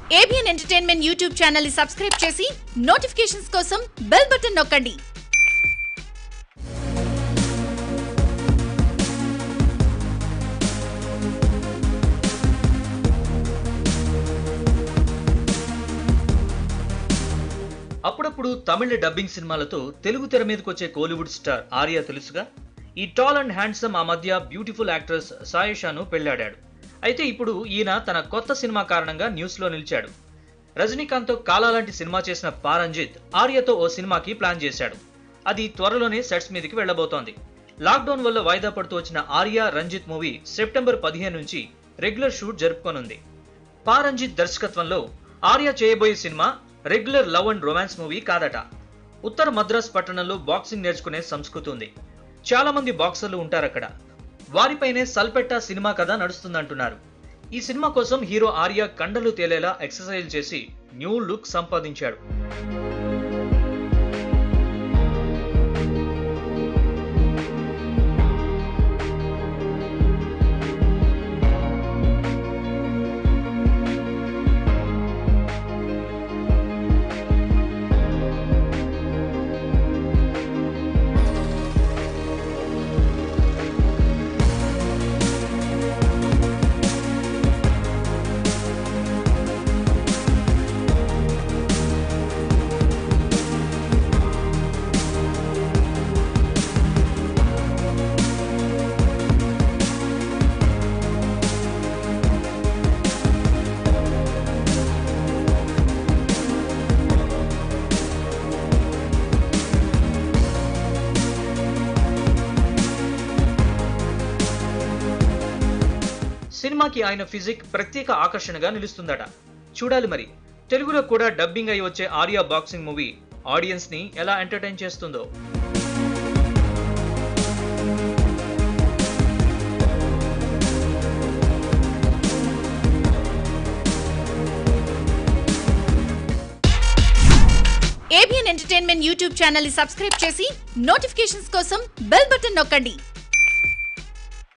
ABN entertainment YouTube channel ని subscribe చేసి notifications కోసం బెల్ బటన్ నొక్కండి అప్పుడప్పుడు తమిళ డబ్బింగ్ సినిమాలతో తెలుగు తెర మీదకి వచ్చే కోలీవుడ్ స్టార్ ఆర్య తెలుసుగా ఈ టాల్ అండ్ హ్యాండ్సమ్ ఆ మధ్య బ్యూటిఫుల్ యాక్ట్రెస్ సాయేషాను పెళ్లాడాడు అయితే ఇప్పుడు ఈయన తన కొత్త సినిమా కారణంగా న్యూస్లో నిలిచాడు రజనీకాంత్తో కాలా లాంటి సినిమా చేసిన పారంజిత్ ఆర్యతో ఓ సినిమాకి ప్లాన్ చేశాడు అది త్వరలోనే సెట్స్ మీదకి వెళ్లబోతోంది లాక్డౌన్ వల్ల వాయిదా పడుతూ వచ్చిన ఆర్య రంజిత్ మూవీ సెప్టెంబర్ పదిహేను నుంచి రెగ్యులర్ షూట్ జరుపుకోనుంది పారంజిత్ దర్శకత్వంలో ఆర్య చేయబోయే cinema regular love and romance movie కాదట ఉత్తర మద్రాస్ పట్టణంలో బాక్సింగ్ నేర్చుకునే సంస్కృతి ఉంది చాలా మంది బాక్సర్లు ఉంటారక్కడ వారిపైనే సల్పెట్టా సినిమా కథ నడుస్తుందంటున్నారు ఈ సినిమా కోసం హీరో ఆర్య కండలు తేలేలా ఎక్సర్సైజ్ చేసి న్యూ లుక్ సంపాదించాడు సినిమాకి ఆయన ఫిజిక్ ప్రత్యేక ఆకర్షణగా నిలుస్తుందట చూడాలి మరి తెలుగులో కూడా డబ్బింగ్ అయి వచ్చే ఆర్య బాక్సింగ్ మూవీ ఆడియన్స్ ని ఎలా ఎంటర్టైన్ చేస్తుందో ఏబిఎన్ ఎంటర్టైన్మెంట్ యూట్యూబ్ ఛానల్ ని సబ్స్క్రైబ్ చేసి నోటిఫికేషన్స్ కోసం బెల్ బటన్ నొక్కండి